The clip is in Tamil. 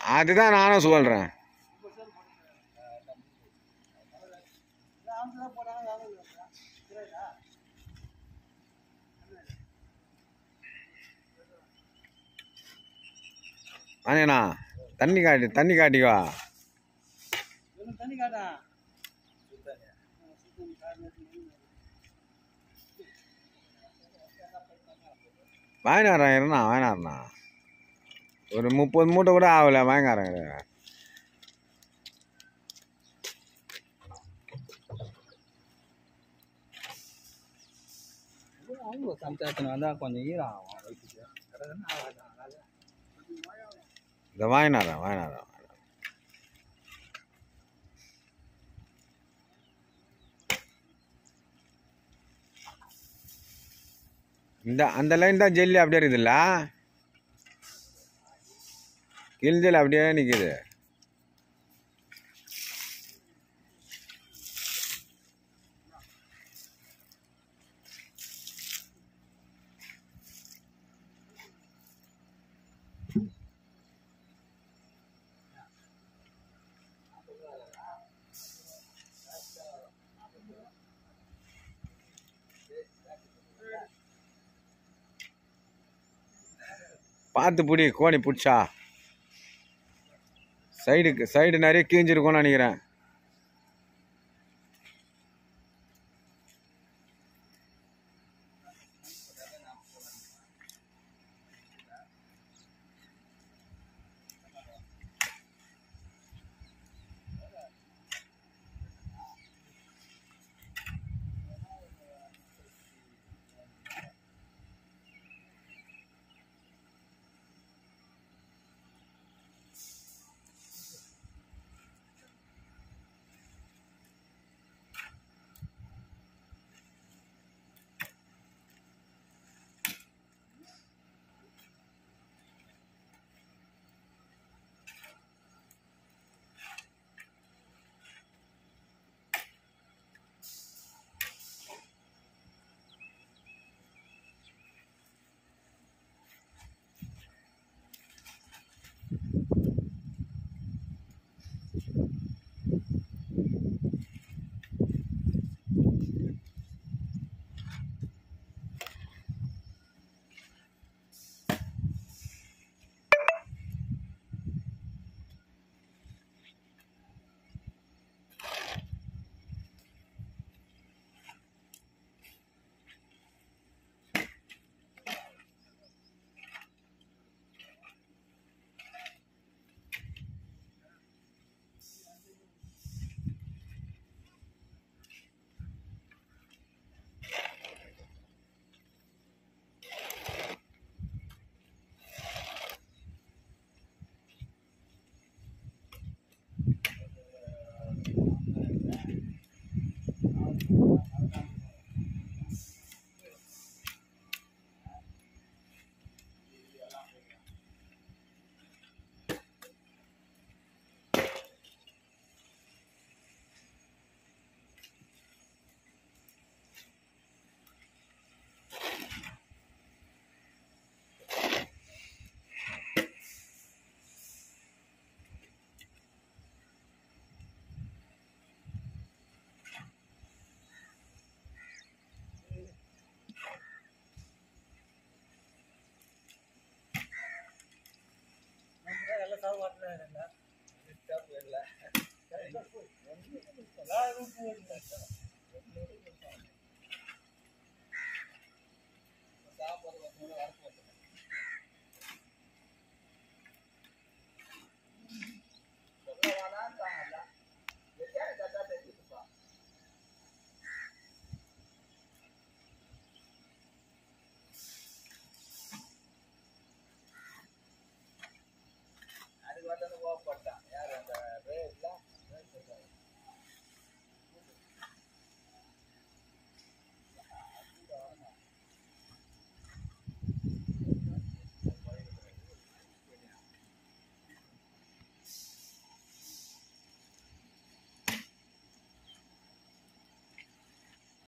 அதுதான் நானும் சொல்கிறேன் அண்ணா தண்ணி காட்டி தண்ணி காட்டிக்கோ தண்ணி காட்டா வாங்கினாரன் இருந்தா வாங்கினாருண்ணா ஒரு முப்பது மூட்டை கூட ஆகல வாங்கினாரன் அவங்க சம்சாரத்தின வந்தால் கொஞ்சம் ஈரம் ஆகும் வயிற்றுக்கு இதை வாங்கினாரன் வாங்கினாரன் இந்த அந்த லைன் தான் ஜெல்லி அப்படியே இருக்குதுல்ல கிழிஞ்சல் அப்படியே நிற்குது பார்த்து பிடி கோணி பிடிச்சா சைடுக்கு சைடு நிறைய கீஞ்சிருக்கும்னு நினைக்கிறேன் சாப்பாடு